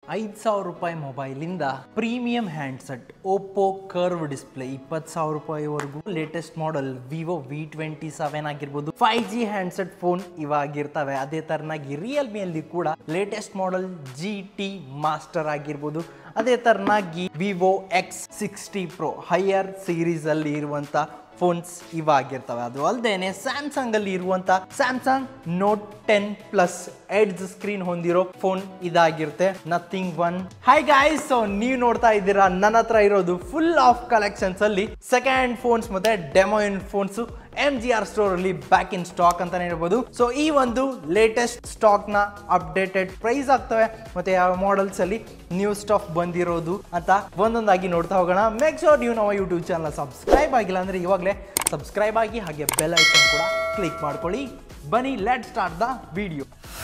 ಐದು ಸಾವಿರ ರೂಪಾಯಿ ಮೊಬೈಲಿಂದ premium handset Oppo curve display ಇಪ್ಪತ್ತು ಸಾವಿರ ರೂಪಾಯಿವರೆಗೂ latest model Vivo V twenty seven ಆಗಿರ್ಬೋದು ಫೈವ್ ಜಿ ಹ್ಯಾಂಡ್ಸೆಟ್ ಫೋನ್ ಇವಾಗಿರ್ತವೆ ಅದೇ ತರನಾಗಿ ರಿಯಲ್ಮಿಯಲ್ಲಿ ಕೂಡ latest model G T Master ಆಗಿರ್ಬೋದು ಅದೇ ತರನಾಗಿ Vivo X sixty Pro higher series ಅಲ್ಲಿ ಇರುವಂತ ಫೋನ್ಸ್ ಇವಾಗಿರ್ತವೆ ಅದು ಅಲ್ಲದೆ ಸ್ಯಾಮ್ಸಂಗ್ ಅಲ್ಲಿ ಇರುವಂತ Samsung note ten plus edge screen ಹೊಂದಿರೋ ಫೋನ್ ಇದಾಗಿರುತ್ತೆ Nothing One hi guys so ನೀವು ನೋಡ್ತಾ ಇದ್ದೀರಾ ನನ್ನ ಹತ್ರ ಇರೋದು ಫುಲ್ ಆಫ್ ಕಲೆಕ್ಷನ್ಸ್ ಅಲ್ಲಿ ಸೆಕೆಂಡ್ ಫೋನ್ಸ್ ಮತ್ತೆ demo in phones M G R store ಅಲ್ಲಿ ಬ್ಯಾಕ್ ಇನ್ ಸ್ಟಾಕ್ ಅಂತಾನೆ ಹೇಳ್ಬೋದು ಸೊ ಈ ಒಂದು ಲೇಟೆಸ್ಟ್ ಸ್ಟಾಕ್ ನ ಅಪ್ಡೇಟೆಡ್ ಪ್ರೈಸ್ ಆಗ್ತವೆ ಮತ್ತೆ ಯಾವ ಮಾಡೆಲ್ಸ್ ಅಲ್ಲಿ ನ್ಯೂ ಸ್ಟಾಕ್ ಬಂದಿರೋದು ಅಂತ ಒಂದೊಂದಾಗಿ ನೋಡ್ತಾ ಹೋಗೋಣ ಮೇಕ್ ಶೋರ್ ನೀವು ನಮ್ಮ ಯೂಟ್ಯೂಬ್ ಚಾನಲ್ ಸಬ್ಸ್ಕ್ರೈಬ್ ಆಗಿಲ್ಲ ಅಂದ್ರೆ ಇವಾಗಲೇ ಸಬ್ಸ್ಕ್ರೈಬ್ ಆಗಿ ಹಾಗೆ ಬೆಲ್ ಐಕನ್ ಕೂಡ ಕ್ಲಿಕ್ ಮಾಡ್ಕೊಳ್ಳಿ ಬನ್ನಿ let start the video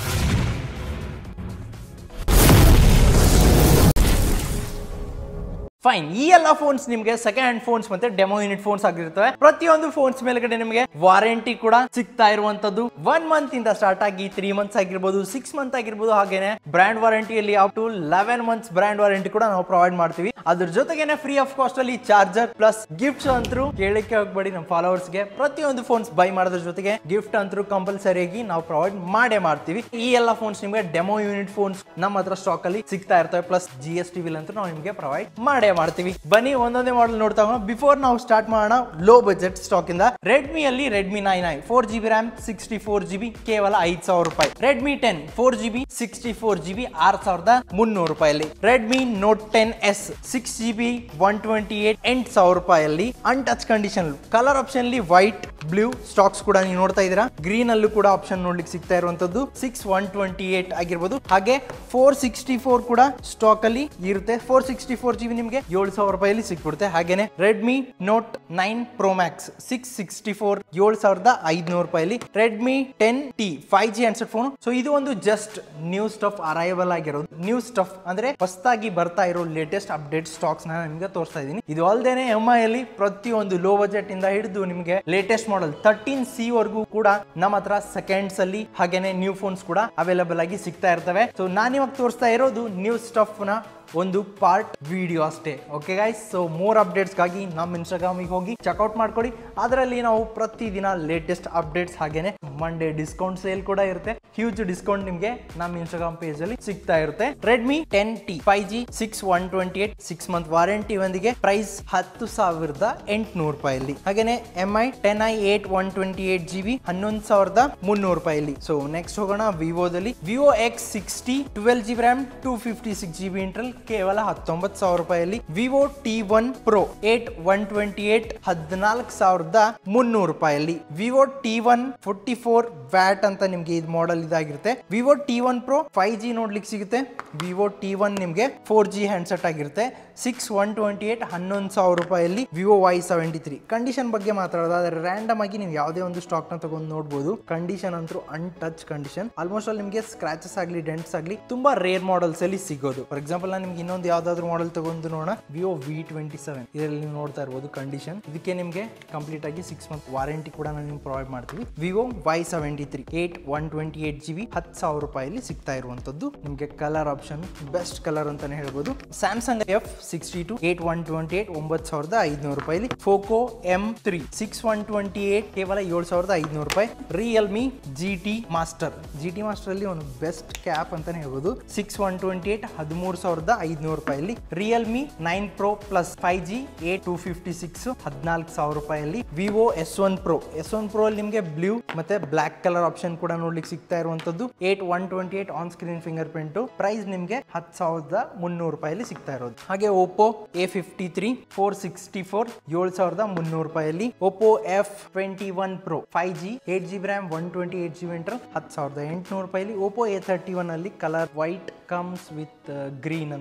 fine ಈ ಎಲ್ಲ ಫೋನ್ಸ್ ನಿಮಗೆ ಸೆಕೆಂಡ್ ಹ್ಯಾಂಡ್ ಫೋನ್ಸ್ ಮತ್ತೆ ಡೆಮೋ ಯೂನಿಟ್ ಫೋನ್ಸ್ ಆಗಿರ್ತವೆ ಪ್ರತಿಯೊಂದು ಫೋನ್ಸ್ ಮೇಲ್ಗಡೆ ನಿಮಗೆ ವಾರಂಟಿ ಕೂಡ ಸಿಗ್ತಾ ಇರುವಂತದ್ದು ಒನ್ ಮಂತ್ ಇಂದ ಸ್ಟಾರ್ಟ್ ಆಗಿ ತ್ರೀ ಮಂತ್ಸ್ ಆಗಿರ್ಬೋದು ಸಿಕ್ಸ್ ಮಂತ್ ಆಗಿರ್ಬೋದು ಹಾಗೇನೆ ಬ್ರ್ಯಾಂಡ್ ವಾರಂಟಿಯಲ್ಲಿ up to eleven months brand warranty ಕೂಡ ನಾವು ಪ್ರೊವೈಡ್ ಮಾಡ್ತೀವಿ ಅದ್ರ ಜೊತೆಗೇನೆ ಫ್ರೀ ಆಫ್ ಕಾಸ್ಟ್ ಅಲ್ಲಿ ಚಾರ್ಜರ್ ಪ್ಲಸ್ ಗಿಫ್ಟ್ಸ್ ಅಂತರೂ ಕೇಳಕ್ಕೆ ಹೋಗ್ಬೇಡಿ ನಮ್ಮ followers ಗೆ ಪ್ರತಿಯೊಂದು ಫೋನ್ಸ್ ಬೈ ಮಾಡೋದ್ರ ಜೊತೆಗೆ ಗಿಫ್ಟ್ ಅಂತರೂ ಕಂಪಲ್ಸರಿಯಾಗಿ ನಾವು ಪ್ರೊವೈಡ್ ಮಾಡೇ ಮಾಡ್ತೀವಿ ಈ ಎಲ್ಲ ಫೋನ್ಸ್ ನಿಮಗೆ ಡೆಮೋ ಯೂನಿಟ್ ಫೋನ್ಸ್ ನಮ್ಮ ಹತ್ರ ಸ್ಟಾಕ್ ಅಲ್ಲಿ ಸಿಗ್ತಾ ಇರ್ತವೆ plus G S T bill ಅಂತೂ ನಾವು ನಿಮಗೆ ಪ್ರೊವೈಡ್ ಮಾಡೇ ಮಾಡ್ತೀವಿ ಬನ್ನಿ ಒಂದೊಂದೇ ಮಾಡೆಲ್ ನೋಡ್ತಾ ಹೋಗೋಣ ಬಿಫೋರ್ ನಾವು ಸ್ಟಾರ್ಟ್ ಮಾಡೋಣ ಲೋ ಬಜೆಟ್ ಸ್ಟಾಕ್ ಇಂದ ರೆಡ್ಮಿ ಅಲ್ಲಿ Redmi nine I four G B RAM sixty four G B ಕೇವಲ ಐದ್ ಸಾವಿರ ರೂಪಾಯಿ Redmi ten four G B sixty four G B ಆರ್ ಸಾವಿರದ ಮುನ್ನೂರು ರೂಪಾಯಲ್ಲಿ Redmi Note ten S six G B one twenty eight ಎಂಟು ಸಾವಿರ ರೂಪಾಯಲ್ಲಿ ಅನ್ಟಚ್ ಕಂಡೀಷನ್ ಕಲರ್ ಆಪ್ಷನ್ ಅಲ್ಲಿ ವೈಟ್ ಬ್ಲೂ ಸ್ಟಾಕ್ಸ್ ಕೂಡ ನೀವು ನೋಡ್ತಾ ಇದ್ದೀರಾ ಗ್ರೀನ್ ಅಲ್ಲೂ ಕೂಡ ಆಪ್ಷನ್ ನೋಡ್ಲಿಕ್ಕೆ ಸಿಗ್ತಾ ಇರುವಂತದ್ದು ಸಿಕ್ಸ್ ಒನ್ ಟ್ವೆಂಟಿ ಏಟ್ ಆಗಿರ್ಬೋದು ಹಾಗೆ ಫೋರ್ ಸಿಕ್ಸ್ಟಿ ಫೋರ್ ಕೂಡ ಸ್ಟಾಕ್ ಅಲ್ಲಿ ಇರುತ್ತೆ four sixty four G B ನಿಮಗೆ ಏಳು ಸಾವಿರ ರೂಪಾಯಲ್ಲಿ ಸಿಕ್ಬಿಡುತ್ತೆ ಹಾಗೇನೆ Redmi Note nine Pro Max six sixty four ಏಳು ಸಾವಿರದ ಐದ್ನೂರು ರೂಪಾಯಲ್ಲಿ Redmi ten T five G handset phone so ಇದು ಒಂದು ಜಸ್ಟ್ ನ್ಯೂ ಸ್ಟಫ್ ಅರೈವಲ್ ಆಗಿರೋದು ನ್ಯೂ ಸ್ಟಫ್ ಅಂದ್ರೆ ಹೊಸದಾಗಿ ಬರ್ತಾ ಇರೋ ಲೇಟೆಸ್ಟ್ ಅಪ್ಡೇಟ್ ಸ್ಟಾಕ್ಸ್ ನ ನಿಮಗೆ ತೋರಿಸ್ತಾ ಇದ್ದೀನಿ ಇದು ಅಲ್ಲದೆ ಎಂ ಐ ಅಲ್ಲಿ ಪ್ರತಿಯೊಂದು ಲೋ ಬಜೆಟ್ ಇಂದ ಹಿಡಿದು ನಿಮಗೆ ಲೇಟೆಸ್ಟ್ ಮಾಡೆಲ್ ತರ್ಟೀನ್ ಸಿ ವರೆಗೂ ಕೂಡ ನಮ್ಮ ಹತ್ರ ಸೆಕೆಂಡ್ಸ್ ಅಲ್ಲಿ ಹಾಗೇನೆ ನ್ಯೂ ಫೋನ್ಸ್ ಕೂಡ ಅವೈಲಬಲ್ ಆಗಿ ಸಿಗ್ತಾ ಇರ್ತವೆ ಸೊ ನಾನಿವಾಗ ತೋರಿಸ್ತಾ ಇರೋದು ನ್ಯೂ ಸ್ಟಫ್ ನ ಒಂದು ಪಾರ್ಟ್ ವಿಡಿಯೋ ಅಷ್ಟೇ ಓಕೆ ಗೈಸ್ ಸೊ ಮೋರ್ ಅಪ್ಡೇಟ್ಸ್ಗಾಗಿ ನಮ್ಮ ಇನ್ಸ್ಟಾಗ್ರಾಮಿಗೆ ಹೋಗಿ ಚೆಕ್ಔಟ್ ಮಾಡ್ಕೊಳ್ಳಿ ಅದರಲ್ಲಿ ನಾವು ಪ್ರತಿದಿನ ಲೇಟೆಸ್ಟ್ ಅಪ್ಡೇಟ್ಸ್ ಹಾಗೇನೆ ಮಂಡೇ ಡಿಸ್ಕೌಂಟ್ ಸೇಲ್ ಕೂಡ ಇರುತ್ತೆ ಹ್ಯೂಜ್ ಡಿಸ್ಕೌಂಟ್ ನಿಮಗೆ ನಮ್ಮ ಇನ್ಸ್ಟಾಗ್ರಾಮ್ ಪೇಜ್ ಅಲ್ಲಿ ಸಿಗ್ತಾ ಇರುತ್ತೆ Redmi ten T five G six one twenty eight six month warranty ಒಂದಿಗೆ ಪ್ರೈಸ್ ಹತ್ತು ಸಾವಿರದ ಎಂಟುನೂರು ರೂಪಾಯಲ್ಲಿ ಹಾಗೇನೆ M I ten I eight one twenty eight G B ಹನ್ನೊಂದು ಸಾವಿರದ ಮುನ್ನೂರು ರೂಪಾಯಲ್ಲಿ ಸೊ ನೆಕ್ಸ್ಟ್ ಹೋಗೋಣ ವಿವೋದಲ್ಲಿ Vivo X sixty twelve G B RAM two fifty six G B internal ಕೇವಲ ಹತ್ತೊಂಬತ್ತು ಸಾವಿರ ರೂಪಾಯಲ್ಲಿ Vivo T one Pro eight one twenty eight ಹದಿನಾಲ್ಕು ಸಾವಿರದ ಮುನ್ನೂರು ರೂಪಾಯಲ್ಲಿ Vivo T one forty four watt ಅಂತ ನಿಮ್ಗೆ ಇದು ಮಾಡೆಲ್ ಇದಾಗಿರುತ್ತೆ Vivo T one Pro five G ನೋಡ್ಲಿಕ್ಕೆ ಸಿಗುತ್ತೆ ವಿವೋ ಟಿ ಒನ್ ನಿಮ್ಗೆ ಫೋರ್ ಜಿ ಹ್ಯಾಂಡ್ಸೆಟ್ ಆಗಿರುತ್ತೆ ಸಿಕ್ಸ್ ಒನ್ ಟ್ವೆಂಟಿ ಏಟ್ ಹನ್ನೊಂದು ಸಾವಿರ ರೂಪಾಯಲ್ಲಿ Vivo Y seventy three condition ಬಗ್ಗೆ ಮಾತಾಡೋದಾದ್ರೆ ರ್ಯಾಂಡಮ್ ಆಗಿ ನೀವು ಯಾವುದೇ ಒಂದು ಸ್ಟಾಕ್ ನ ತಗೊಂಡು ನೋಡ್ಬೋದು ಕಂಡೀಷನ್ ಅಂತೂ ಅನ್ಟಚ್ ಕಂಡೀಷನ್ ಆಲ್ಮೋಸ್ಟ್ ಅಲ್ಲಿ ನಿಮಗೆ ಸ್ಕ್ರಾಚಸ್ ಆಗಲಿ ಡೆಂಟ್ಸ್ ಆಗಲಿ ತುಂಬಾ ರೇರ್ ಮಾಡೆಲ್ಸ್ ಅಲ್ಲಿ ಸಿಗೋದು ಫಾರ್ ಎಕ್ಸಾಂಪಲ್ ನಾನು ನಿಮ್ಗೆ ಇನ್ನೊಂದು ಯಾವ್ದಾದ್ರು ಮಾಡೆಲ್ ತಗೊಂಡು ನೋಡೋಣ ವಿವೋ ವಿ ಟ್ವೆಂಟಿ ಸೆವೆನ್ ಇದರಲ್ಲಿ ನೀವು ನೋಡ್ತಾ ಇರ್ಬೋದು ಕಂಡೀಷನ್ ಇದಕ್ಕೆ ನಿಮಗೆ ಕಂಪ್ಲೀಟ್ ಆಗಿ ಸಿಕ್ಸ್ ಮಂತ್ ವಾರಂಟಿ ಕೂಡ ನಾವು ನಿಮ್ಗೆ ಪ್ರೊವೈಡ್ ಮಾಡ್ತೀವಿ Vivo Y seventy three eight one twenty eight G B ಹತ್ತು ಸಾವಿರ ರೂಪಾಯಲ್ಲಿ ಸಿಗ್ತಾ ಇರುವಂತದ್ದು ನಿಮಗೆ ಕಲರ್ ಆಪ್ಷನ್ ಬೆಸ್ಟ್ ಕಲರ್ ಅಂತಾನೆ ಹೇಳ್ಬೋದು Samsung F sixty two eight one twenty eight ಒಂಬತ್ತು ಸಾವಿರದ ಐದುನೂರು ರೂಪಾಯಿ Poco M three six one twenty eight ಕೇವಲ ಏಳು ಸಾವಿರದ ಐದುನೂರು ರೂಪಾಯಿ Realme G T Master G T Master ಅಲ್ಲಿ ಒಂದು ಬೆಸ್ಟ್ ಕ್ಯಾಪ್ ಅಂತಾನೆ ಹೇಳ್ಬೋದು ಸಿಕ್ಸ್ ಒನ್ ಟ್ವೆಂಟಿ ಏಟ್ ಹದಿಮೂರು ಸಾವಿರದ ಐದುನೂರು ರೂಪಾಯಲ್ಲಿ Realme nine Pro Plus five G eight two fifty six ಹದಿನಾಲ್ಕು ಸಾವಿರ ರೂಪಾಯಲ್ಲಿ Vivo S one Pro S one Pro ಅಲ್ಲಿ ನಿಮಗೆ ಬ್ಲೂ ಮತ್ತೆ ಬ್ಲಾಕ್ ಕಲರ್ ಆಪ್ಷನ್ ಕೂಡ ನೋಡ್ಲಿಕ್ಕೆ ಸಿಗ್ತಾ ಇರುವಂತದ್ದು eight one twenty eight on screen fingerprint price ನಿಮಗೆ ಹತ್ತು ಸಾವಿರದ ಮುನ್ನೂರು ರೂಪಾಯಲ್ಲಿ ಸಿಗ್ತಾ ಇರೋದು ಹಾಗೆ Oppo A fifty three four sixty four ಏಳು ಸಾವಿರದ ಮುನ್ನೂರು ರೂಪಾಯಲ್ಲಿ Oppo F twenty one Pro five G eight G B RAM one twenty eight G B internal ಹತ್ತು ಸಾವಿರದ ಎಂಟುನೂರು ರೂಪಾಯಲ್ಲಿ ಓಪೋ ಎ ತರ್ಟಿ ಒನ್ ಅಲ್ಲಿ colour white comes with green ಅಂತ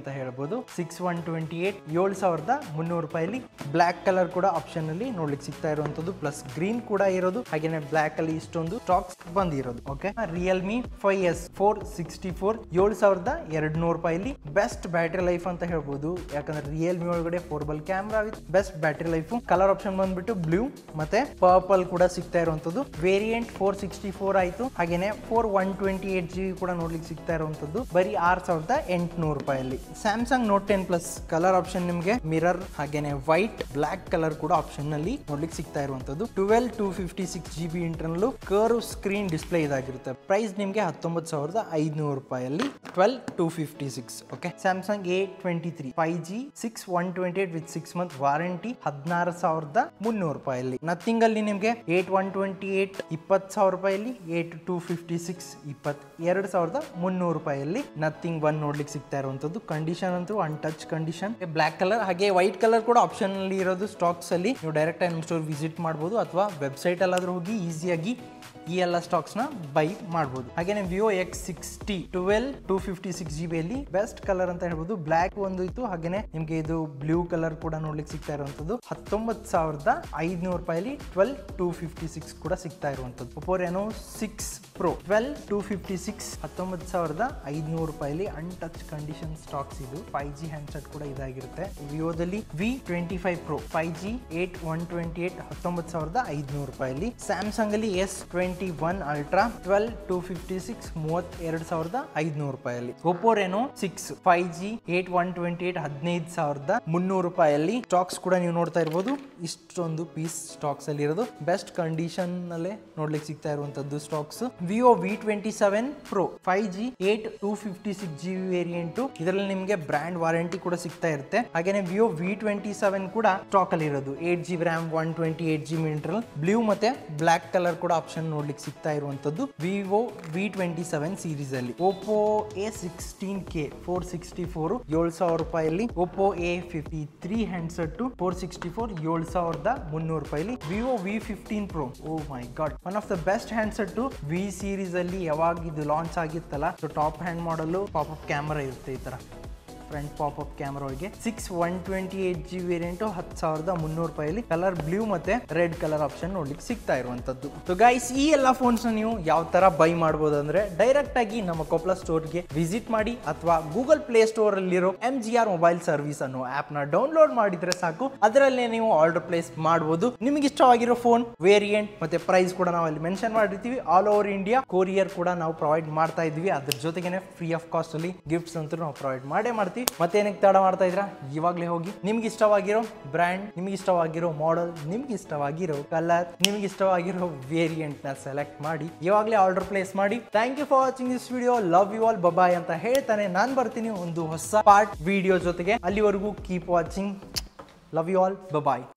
ಅಂತ ಹೇಳ್ಬೋದು ಸಿಕ್ಸ್ ಒನ್ ಟ್ವೆಂಟಿ ಏಟ್ ಏಳು ಸಾವಿರದ ಮುನ್ನೂರು ರೂಪಾಯಲ್ಲಿ ಬ್ಲ್ಯಾಕ್ ಕಲರ್ ಕೂಡ ಆಪ್ಷನ್ ಅಲ್ಲಿ ನೋಡ್ಲಿಕ್ಕೆ ಸಿಗ್ತಾ ಇರುವಂತದ್ದು ಪ್ಲಸ್ ಗ್ರೀನ್ ಕೂಡ ಇರೋದು ಹಾಗೇನೆ ಬ್ಲ್ಯಾಕ್ ಅಲ್ಲಿ ಇಷ್ಟೊಂದು ಸ್ಟಾಕ್ಸ್ ಬಂದಿರೋದು okay Realme five S four sixty four ಏಳು ಸಾವಿರದ ಎರಡು ನೂರು ರೂಪಾಯಲ್ಲಿ ಬೆಸ್ಟ್ ಬ್ಯಾಟ್ರಿ ಲೈಫ್ ಅಂತ ಹೇಳ್ಬೋದು ಯಾಕಂದ್ರೆ ರಿಯಲ್ಮಿ ಒಳಗಡೆ ಫೋರ್ಬಲ್ camera with best battery life colour option ಬಂದ್ಬಿಟ್ಟು ಬ್ಲೂ ಮತ್ತೆ ಪರ್ಪಲ್ ಕೂಡ ಸಿಗ್ತಾ ಇರುವಂತದ್ದು ವೇರಿಯಂಟ್ ಫೋರ್ ಸಿಕ್ಸ್ಟಿ ಫೋರ್ ಆಯ್ತು ಹಾಗೇನೆ four one twenty eight G ಕೂಡ ನೋಡ್ಲಿಕ್ಕೆ ಸಿಗ್ತಾ ಇರುವಂತದ್ದು ಬರೀ ಆರ್ ಸಾವಿರದ ಎಂಟುನೂರು ರೂಪಾಯಲ್ಲಿ Samsung note ten plus colour option ನಿಮಗೆ ಮಿರರ್ ಹಾಗೇನೆ ವೈಟ್ ಬ್ಲಾಕ್ ಕಲರ್ ಕೂಡ ಆಪ್ಷನ್ ನಲ್ಲಿ ನೋಡ್ಲಿಕ್ಕೆ ಸಿಗ್ತಾ ಇರುವಂತದ್ದು twelve two fifty six G B internal curve screen display ಇದಾಗಿರುತ್ತೆ ಪ್ರೈಸ್ ನಿಮಗೆ ಹತ್ತೊಂಬತ್ತು ಸಾವಿರದ ಐದುನೂರು ರೂಪಾಯಲ್ಲಿ twelve two fifty six okay Samsung A twenty three five G six one twenty eight with six month warranty ಹದಿನಾರು ಸಾವಿರದ ಮುನ್ನೂರು ರೂಪಾಯಲ್ಲಿ ನಥಿಂಗ್ ಅಲ್ಲಿ ನಿಮಗೆ ಏಟ್ ಒನ್ ಟ್ವೆಂಟಿ ಏಟ್ ಇಪ್ಪತ್ತು ಸಾವಿರ ರೂಪಾಯಲ್ಲಿ ಏಟ್ ಟೂ ಫಿಫ್ಟಿ ಸಿಕ್ಸ್ ಇಪ್ಪತ್ ಎರಡು ಸಾವಿರದ ಮುನ್ನೂರು ರೂಪಾಯಲ್ಲಿ ನಥಿಂಗ್ ಒನ್ ನೋಡ್ಲಿಕ್ಕೆ ಸಿಗ್ತಾ ಇರುವಂತದ್ದು ಕಂಡೀಷನ್ ಅಂತೂ untouch condition black colour ಹಾಗೆ ವೈಟ್ ಕಲರ್ ಕೂಡ ಆಪ್ಷನ್ ಅಲ್ಲಿ ಇರೋದು ಸ್ಟಾಕ್ಸ್ ಅಲ್ಲಿ ನೀವು ಡೈರೆಕ್ಟ್ ಆಗಿ ನಮ್ಮ ಸ್ಟೋರ್ ವಿಸಿಟ್ ಮಾಡ್ಬೋದು ಅಥವಾ ವೆಬ್ಸೈಟ್ ಅಲ್ಲಾದ್ರೂ ಹೋಗಿ ಈಸಿಯಾಗಿ ಈ ಎಲ್ಲ ಸ್ಟಾಕ್ಸ್ ನ ಬೈ ಮಾಡ್ಬೋದು ಹಾಗೇನೆ Vivo X sixty twelve two fifty six G ಬಿಯಲ್ಲಿ ಬೆಸ್ಟ್ ಕಲರ್ ಅಂತ ಹೇಳ್ಬೋದು ಬ್ಲ್ಯಾಕ್ ಒಂದು ಇತ್ತು ಹಾಗೇನೆ ನಿಮ್ಗೆ ಇದು ಬ್ಲೂ ಕಲರ್ ಕೂಡ ನೋಡ್ಲಿಕ್ಕೆ ಸಿಗ್ತಾ ಇರುವಂತದ್ದು ಹತ್ತೊಂಬತ್ತು ಸಾವಿರದ ಐದ್ನೂರು ರೂಪಾಯಲ್ಲಿ ಟ್ವೆಲ್ ಟೂ ಫಿಫ್ಟಿ ಸಿಕ್ಸ್ ಕೂಡ ಸಿಗ್ತಾ ಇರುವಂತದ್ದು Oppo Reno six pro twelve two fifty six ಹತ್ತೊಂಬತ್ತು ಸಾವಿರದ ಐದ್ನೂರು ರೂಪಾಯಲ್ಲಿ ಅನ್ಟಚ್ ಕಂಡೀಷನ್ ಸ್ಟಾಕ್ಸ್ ಇದು ಫೈವ್ ಜಿ ಹ್ಯಾಂಡ್ಸೆಟ್ ಕೂಡ ಇದಾಗಿರುತ್ತೆ ವಿವೋದಲ್ಲಿ V twenty five pro five G eight one twenty eight ಹತ್ತೊಂಬತ್ತು ಸಾವಿರದ ಐದ್ನೂರು ರೂಪಾಯಲ್ಲಿ ಸ್ಯಾಮ್ಸಂಗ್ ಅಲ್ಲಿ S twenty one ultra twelve two fifty six ಮೂವತ್ತೆರಡು ಸಾವಿರದ ಐದ್ನೂರು ರೂಪಾಯಲ್ಲಿ Oppo Reno six five G eight one twenty eight ಹದಿನೈದು ಸಾವಿರದ ಮುನ್ನೂರು ರೂಪಾಯಲ್ಲಿ ಸ್ಟಾಕ್ಸ್ ಕೂಡ ನೀವು ನೋಡ್ತಾ ಇರ್ಬೋದು ಇಷ್ಟೊಂದು ಪೀಸ್ ಸ್ಟಾಕ್ಸ್ ಅಲ್ಲಿ ಇರೋದು ಬೆಸ್ಟ್ ಕಂಡೀಷನ್ ಅಲ್ಲೇ ನೋಡ್ಲಿಕ್ಕೆ ಸಿಗ್ತಾ ಇರುವಂತದ್ದು stocks Vivo V twenty seven pro five G eight two fifty six G B variant ಇದರಲ್ಲಿ ನಿಮಗೆ ಬ್ರ್ಯಾಂಡ್ ವಾರಂಟಿ ಕೂಡ ಸಿಗ್ತಾ ಇರುತ್ತೆ ಹಾಗೇನೆ ವಿವೋ ವಿ ಟ್ವೆಂಟಿ ಸೆವೆನ್ ಕೂಡ ಸ್ಟಾಕ್ ಅಲ್ಲಿ ಇರೋದು eight G B RAM one twenty eight G internal blue ಮತ್ತೆ ಬ್ಲಾಕ್ ಕಲರ್ ಕೂಡ ಆಪ್ಷನ್ ನೋಡ್ಲಿಕ್ಕೆ ಸಿಗ್ತಾ ಇರುವಂತದ್ದು Vivo V twenty seven series ಅಲ್ಲಿ Oppo A sixteen K four sixty four ಏಳು ಸಾವಿರ ರೂಪಾಯಲ್ಲಿ Oppo A fifty three handset four sixty four ಏಳು ಸಾವಿರದ ಮುನ್ನೂರು ರೂಪಾಯಲ್ಲಿ Vivo V fifteen pro oh my god one of the best handset V series ಅಲ್ಲಿ ಯಾವಾಗ ಇದು ಲಾಂಚ್ ಆಗಿತ್ತಲ್ಲ so top end model pop up camera ಇರುತ್ತೆ ಈ ತರ ಫ್ರಂಟ್ ಪಾಪ್ ಅಪ್ ಕ್ಯಾಮ್ರಾ ಒಳಗೆ six one twenty eight G variant ಹತ್ತು ಸಾವಿರದ ಮುನ್ನೂರು ರೂಪಾಯಲ್ಲಿ ಕಲರ್ ಬ್ಲೂ ಮತ್ತೆ ರೆಡ್ ಕಲರ್ ಆಪ್ಷನ್ ನೋಡ್ಲಿಕ್ಕೆ ಸಿಗ್ತಾ ಇರುವಂತದ್ದು ಸೊ ಗೈಸ್ ಈ ಎಲ್ಲ ಫೋನ್ಸ್ ನೀವು ಯಾವ ತರ ಬೈ ಮಾಡ್ಬೋದು ಅಂದ್ರೆ ಡೈರೆಕ್ಟ್ ಆಗಿ ನಮ್ಮ ಕೊಪ್ಪಳ ಸ್ಟೋರ್ಗೆ ವಿಸಿಟ್ ಮಾಡಿ ಅಥವಾ ಗೂಗಲ್ ಪ್ಲೇ ಸ್ಟೋರ್ ಅಲ್ಲಿರೋ M G R mobile service ಅನ್ನೋ ಆಪ್ ನ ಡೌನ್ಲೋಡ್ ಮಾಡಿದ್ರೆ ಸಾಕು ಅದರಲ್ಲೇ ನೀವು ಆರ್ಡರ್ ಪ್ಲೇಸ್ ಮಾಡಬಹುದು ನಿಮಗೆ ಇಷ್ಟವಾಗಿರೋ ಫೋನ್ ವೇರಿಯಂಟ್ ಮತ್ತೆ ಪ್ರೈಸ್ ಕೂಡ ನಾವು ಅಲ್ಲಿ ಮೆನ್ಷನ್ ಮಾಡಿರ್ತೀವಿ ಆಲ್ ಓವರ್ ಇಂಡಿಯಾ ಕೊರಿಯರ್ ಕೂಡ ನಾವು ಪ್ರೊವೈಡ್ ಮಾಡ್ತಾ ಇದ್ವಿ ಅದ್ರ ಜೊತೆಗೇನೆ ಫ್ರೀ ಆಫ್ ಕಾಸ್ಟ್ ಅಲ್ಲಿ ಗಿಫ್ಟ್ಸ್ ಅಂತೂ ನಾವು ಪ್ರೊವೈಡ್ ಮಾಡೇ ಮಾಡ್ತೀವಿ ಮತ್ತೆ ಏನಕ್ಕೆ ತಡ ಮಾಡ್ತಾ ಇದ್ರ ಇವಾಗಲೇ ಹೋಗಿ ನಿಮ್ಗೆ ಇಷ್ಟವಾಗಿರೋ ಬ್ರ್ಯಾಂಡ್ ನಿಮ್ಗೆ ಇಷ್ಟವಾಗಿರೋ ಮಾಡೆಲ್ ನಿಮ್ಗೆ ಇಷ್ಟವಾಗಿರೋ ಕಲರ್ ನಿಮ್ಗೆ ಇಷ್ಟವಾಗಿರೋ ವೇರಿಯಂಟ್ ನ ಸೆಲೆಕ್ಟ್ ಮಾಡಿ ಇವಾಗಲೇ ಆರ್ಡರ್ ಪ್ಲೇಸ್ ಮಾಡಿ thank you for watching this video love you all bye bye ಅಂತ ಹೇಳ್ತಾನೆ ನಾನು ಬರ್ತೀನಿ ಒಂದು ಹೊಸ ಪಾರ್ಟ್ ವಿಡಿಯೋ ಜೊತೆಗೆ ಅಲ್ಲಿವರೆಗೂ keep watching love you all bye-bye